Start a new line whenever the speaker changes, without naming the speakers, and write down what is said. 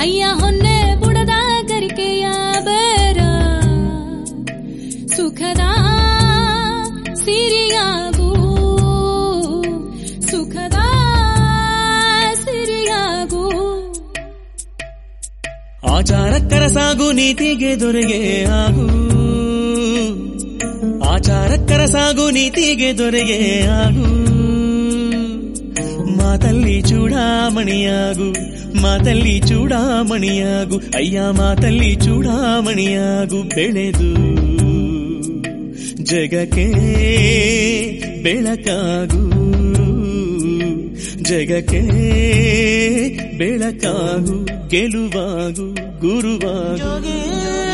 ಅಯ್ಯ ಹೊನ್ನೆ ಬುಡದ ಗರಿಕೆಯ ಬೇರ ಸುಖದ ಸಿರಿಯಾಗು ಸುಖದ ಸಿರಿಯಾಗು
ಆಚಾರಕ್ಕರ ಸಾಗು ನೀತಿಗೆ ದೊರೆಗೆ ಆಗು ಆಚಾರಕ್ಕರ ಸಾಗು ನೀತಿಗೆ ದೊರೆಗೆ ಆಗು ಮಾತಲ್ಲಿ ಚೂಡಾಮಣಿಯಾಗು ಮಾತಲ್ಲಿ ಚೂಡಾಮಣಿಯಾಗು ಅಯ್ಯ ಮಾತಲ್ಲಿ ಚೂಡಾಮಣಿಯಾಗು ಬೆಳೆದು ಜಗಕ್ಕೆ ಬೆಳಕಾಗು ಜಗಕ್ಕೆ ಬೆಳಕಾಗು ಗೆಲುವಾಗು ಗುರುವಾಗು